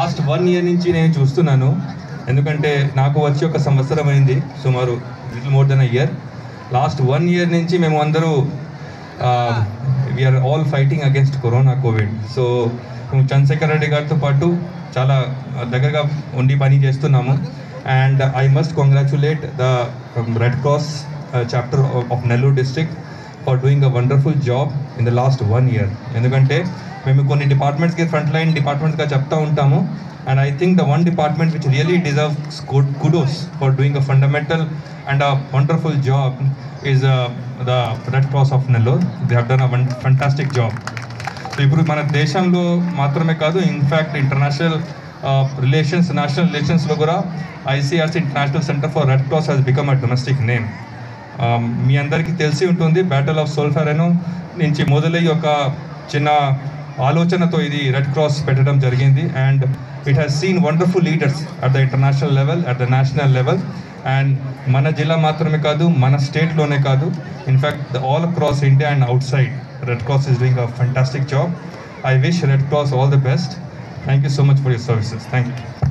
last one year నుంచి నేను చూస్తున్నాను ఎందుకంటే నాకు వచ్చి ఒక సంవత్సరం అయింది సుమారు little more than a year last one year నుంచి మేము అందరూ we're all fighting against corona Covid so మేము చంద్రశేఖర్ రెడ్డి గారితో పాటు చాలా దగ్గరగా ఉండి పని చేస్తున్నాము and I must congratulate the Red Cross chapter of Nellore district for doing a wonderful job in the last one year ఎందుకంటే మేము కొన్ని డిపార్ట్మెంట్స్కి ఫ్రంట్ లైన్ డిపార్ట్మెంట్స్గా చెప్తా ఉంటాము and I think the one department which really deserves good kudos for doing a fundamental and a wonderful job is the Red Cross of Nellore they have done a one fantastic job so ఇప్పుడు మన దేశంలో మాత్రమే కాదు in fact international relations national రిలేషన్స్లో కూడా ICRC International Centre for Red Cross has become a domestic name మీ అందరికీ తెలిసి ఉంటుంది బ్యాటిల్ ఆఫ్ సోల్ఫెరెనో నుంచి మొదలయ్యి ఒక చిన్న ఆలోచనతో ఇది రెడ్ క్రాస్ పెట్టడం జరిగింది and it has seen wonderful leaders at the international level at the national level and మన జిల్లా మాత్రమే కాదు మన స్టేట్లోనే కాదు in fact all across India and outside Red Cross is doing a fantastic job I wish Red Cross all the best thank you so much for your services thank you